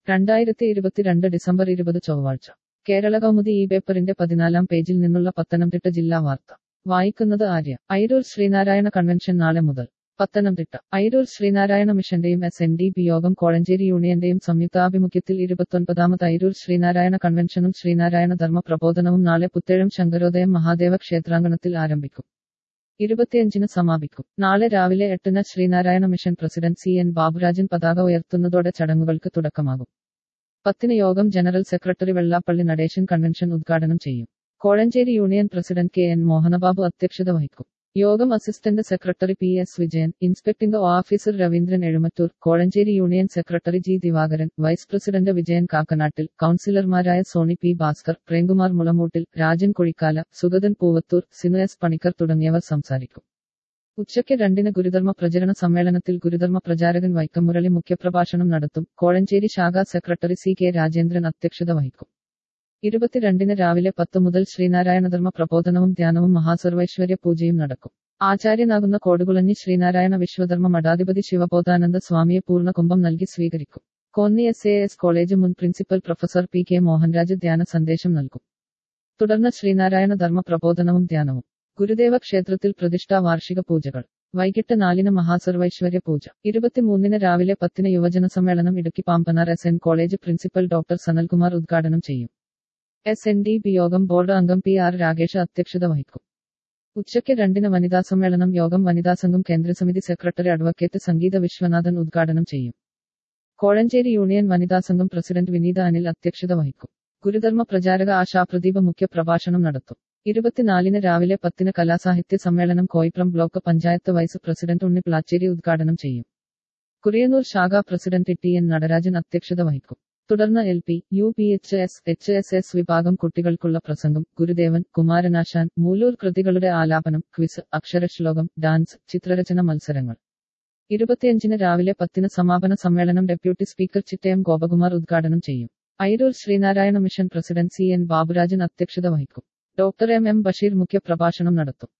രണ്ടായിരത്തി ഇരുപത്തിരണ്ട് ഡിസംബർ ഇരുപത് ചൊവ്വാഴ്ച കേരള കൗമുദി ഈ പേപ്പറിന്റെ പതിനാലാം പേജിൽ നിന്നുള്ള പത്തനംതിട്ട ജില്ലാ വാർത്ത വായിക്കുന്നത് ആര്യ ഐരൂർ ശ്രീനാരായണ കൺവെൻഷൻ നാളെ മുതൽ പത്തനംതിട്ട ഐരൂർ ശ്രീനാരായണ മിഷന്റെയും എസ് എൻ ഡി പി യോഗം കോഴഞ്ചേരി യൂണിയന്റെയും സംയുക്താഭിമുഖ്യത്തിൽ ഇരുപത്തൊൻപതാമത് ഐരൂർ ശ്രീനാരായണ കൺവെൻഷനും ശ്രീനാരായണ ധർമ്മ പ്രബോധനവും നാളെ പുത്തേഴം ശങ്കരോദയം മഹാദേവ ക്ഷേത്രാങ്കണത്തിൽ ആരംഭിക്കും ഇരുപത്തിയഞ്ചിന് സമാപിക്കും നാളെ രാവിലെ എട്ടിന് Sreenarayana mission president C N Baburajan പതാക ഉയർത്തുന്നതോടെ ചടങ്ങുകൾക്ക് തുടക്കമാകും പത്തിന് യോഗം general secretary Vellappally Natesan convention ഉദ്ഘാടനം ചെയ്യും Kozhencherry union president K N Mohanababu അധ്യക്ഷത വഹിക്കും യോഗം assistant secretary P S Vijayan inspecting officer Raveendran Ezhumattoor Kozhencherry union secretary G Divakaran vice president Vijayan Kakkanattil കൌൺസിലർമാരായ സോണി പി ഭാസ്കർ പ്രേംകുമാർ മുളമൂട്ടിൽ രാജൻ കുഴിക്കാല സുഗതൻ പൂവത്തൂർ സിനു എസ് പണിക്കർ തുടങ്ങിയവർ സംസാരിക്കും ഉച്ചയ്ക്ക് രണ്ടിന് ഗുരുധർമ്മ പ്രചരണ സമ്മേളനത്തിൽ ഗുരുധർമ്മ പ്രചാരകൻ വൈക്കം മുരളി മുഖ്യപ്രഭാഷണം നടത്തും കോഴഞ്ചേരി ശാഖാ സെക്രട്ടറി സി കെ രാജേന്ദ്രൻ അധ്യക്ഷത വഹിക്കും ഇരുപത്തിരണ്ടിന് രാവിലെ പത്ത് മുതൽ ശ്രീനാരായണധർമ്മ പ്രബോധനവും ധ്യാനവും മഹാസർവൈശ്വര്യ പൂജയും നടക്കും ആചാര്യനാകുന്ന കോടുകുളഞ്ഞി ശ്രീനാരായണ വിശ്വധർമ്മ മഠാധിപതി ശിവബോധാനന്ദ സ്വാമിയെ പൂർണ്ണ കുംഭം നൽകി സ്വീകരിക്കും Konni S A S college മുൻ principal professor P K Mohanraj ധ്യാന സന്ദേശം നൽകും തുടർന്ന് ശ്രീനാരായണ ധർമ്മ പ്രബോധനവും ധ്യാനവും ഗുരുദേവ ക്ഷേത്രത്തിൽ പ്രതിഷ്ഠാ വാർഷിക പൂജകൾ വൈകിട്ട് നാലിന് മഹാസർവൈശ്വര്യ പൂജ ഇരുപത്തിമൂന്നിന് രാവിലെ പത്തിന് യുവജന സമ്മേളനം Idukki Pambanar S N college principal doctor Sanalkumar ഉദ്ഘാടനം ചെയ്യും എസ് എൻ ഡി പി യോഗം ബോർഡ് അംഗം പി ആർ രാകേഷ് അധ്യക്ഷത വഹിക്കും ഉച്ചയ്ക്ക് രണ്ടിന് വനിതാ സമ്മേളനം യോഗം വനിതാ സംഘം കേന്ദ്രസമിതി സെക്രട്ടറി അഡ്വക്കേറ്റ് സംഗീത വിശ്വനാഥൻ ഉദ്ഘാടനം ചെയ്യും കോഴഞ്ചേരി യൂണിയൻ വനിതാ സംഘം പ്രസിഡന്റ് വിനീത അനിൽ അധ്യക്ഷത വഹിക്കും ഗുരുധർമ്മ പ്രചാരക ആശാപ്രദീപ മുഖ്യ പ്രഭാഷണം നടത്തും ഇരുപത്തിനാലിന് രാവിലെ പത്തിന് കലാസാഹിത്യ സമ്മേളനം Koyipram block panchayat vice president Unni Plachery ഉദ്ഘാടനം ചെയ്യും കുറിയന്നൂർ ശാഖാ പ്രസിഡന്റ് ടി എൻ നടരാജൻ അധ്യക്ഷത വഹിക്കും തുടർന്ന് L P U P H S H S S വിഭാഗം കുട്ടികൾക്കുള്ള പ്രസംഗം ഗുരുദേവൻ കുമാരനാശാൻ മൂലൂർ കൃതികളുടെ ആലാപനം ക്വിസ് അക്ഷരശ്ലോകം ഡാൻസ് ചിത്രരചന മത്സരങ്ങൾ ഇരുപത്തിയഞ്ചിന് രാവിലെ പത്തിന് സമാപന സമ്മേളനം ഡെപ്യൂട്ടി സ്പീക്കർ ചിറ്റയം ഗോപകുമാർ ഉദ്ഘാടനം ചെയ്യും Ayroor Sreenarayana mission president C N Baburajan അധ്യക്ഷത വഹിക്കും ഡോക്ടർ എം എം ബഷീർ മുഖ്യപ്രഭാഷണം നടത്തും